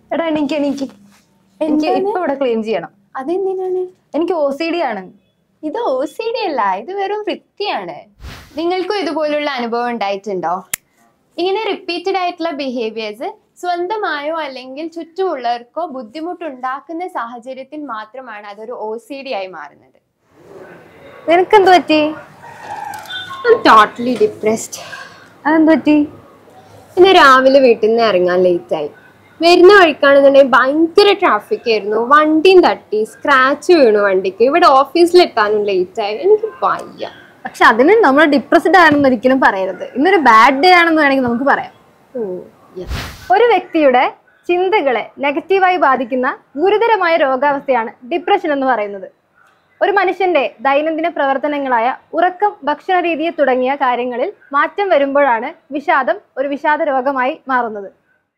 എടാ എനിക്ക് എനിക്ക് എനിക്ക് എന്താണ്? ഇപ്പൊ ഇവിടെ ക്ലീൻ ചെയ്യണം അതെന്തിനാണ് എനിക്ക് ഒ സി ഡി ആണ് ഇത് ഒ സി ഡി അല്ല ഇത് വെറും വൃത്തിയാണ് നിങ്ങൾക്കും ഇതുപോലുള്ള അനുഭവം ഉണ്ടായിട്ടുണ്ടോ ഇങ്ങനെ റിപ്പീറ്റഡ് ആയിട്ടുള്ള ബിഹേവിയേഴ്സ് സ്വന്തമായോ അല്ലെങ്കിൽ ചുറ്റുമുള്ളവർക്കോ ബുദ്ധിമുട്ടുണ്ടാക്കുന്ന സാഹചര്യത്തിൽ മാത്രമാണ് അതൊരു ഒ സി ഡി ആയി മാറുന്നത് നിനക്കെന്ത് പറ്റി ടോട്ടലി ഡിപ്രസ്ഡ് അതെന്ത് പറ്റി ഇന്ന് രാവിലെ വീട്ടിൽ നിന്ന് ഇറങ്ങാൻ ലേറ്റ് ആയി വരുന്ന വഴിക്കാണെന്നുണ്ടെങ്കിൽ ഭയങ്കര ട്രാഫിക് ആയിരുന്നു വണ്ടിയും തട്ടി സ്ക്രാച്ച് വീണു വണ്ടിക്ക് ഇവിടെ ഓഫീസിലെത്താനും ലേറ്റ് ആയി എനിക്ക് വയ്യ പക്ഷെ അതിന് നമ്മൾ ഡിപ്രസ്ഡ് ആണെന്ന് ഒരിക്കലും പറയരുത് ഇന്നൊരു ബാഡ് ഡേ ആണെന്ന് വേണമെങ്കിൽ നമുക്ക് പറയാം ഓ, yes. ഒരു വ്യക്തിയുടെ ചിന്തകളെ നെഗറ്റീവായി ബാധിക്കുന്ന ഗുരുതരമായ രോഗാവസ്ഥയാണ് ഡിപ്രഷൻ എന്ന് പറയുന്നത് ഒരു മനുഷ്യന്റെ ദൈനംദിന പ്രവർത്തനങ്ങളായ ഉറക്കം ഭക്ഷണ രീതിയെ തുടങ്ങിയ കാര്യങ്ങളിൽ മാറ്റം വരുമ്പോഴാണ് വിഷാദം ഒരു വിഷാദ രോഗമായി മാറുന്നത്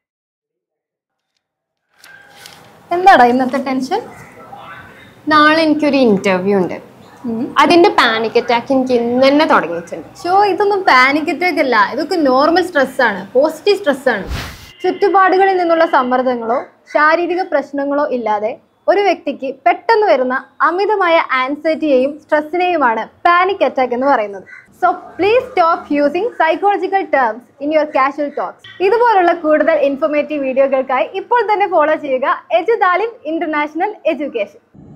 എന്താടാ ഇന്നത്തെ ടെൻഷൻ നാളെ എനിക്കൊരു ഇന്റർവ്യൂ ഉണ്ട് അതിന്റെ പാനിക് അറ്റാക്ക് എനിക്ക് ഇന്ന് തന്നെ തുടങ്ങിയിട്ടുണ്ട് ഷോ ഇതൊന്നും പാനിക് അറ്റാക്ക് അല്ല ഇതൊക്കെ നോർമൽ സ്ട്രെസ് ആണ് പോസിറ്റീവ് സ്ട്രെസ് ആണ് ചുറ്റുപാടുകളിൽ നിന്നുള്ള സമ്മർദ്ദങ്ങളോ ശാരീരിക പ്രശ്നങ്ങളോ ഇല്ലാതെ ഒരു വ്യക്തിക്ക് പെട്ടെന്ന് വരുന്ന അമിതമായ ആൻസൈറ്റിയെയും സ്ട്രെസ്സിനെയുമാണ് പാനിക് അറ്റാക്ക് എന്ന് പറയുന്നത് so please stop using psychological terms in your casual talks ഇതുപോലുള്ള കൂടുതൽ ഇൻഫോർമേറ്റീവ് വീഡിയോകൾക്കായി ഇപ്പോൾ തന്നെ ഫോളോ ചെയ്യുക എജു താലിം ഇന്റർനാഷണൽ എഡ്യൂക്കേഷൻ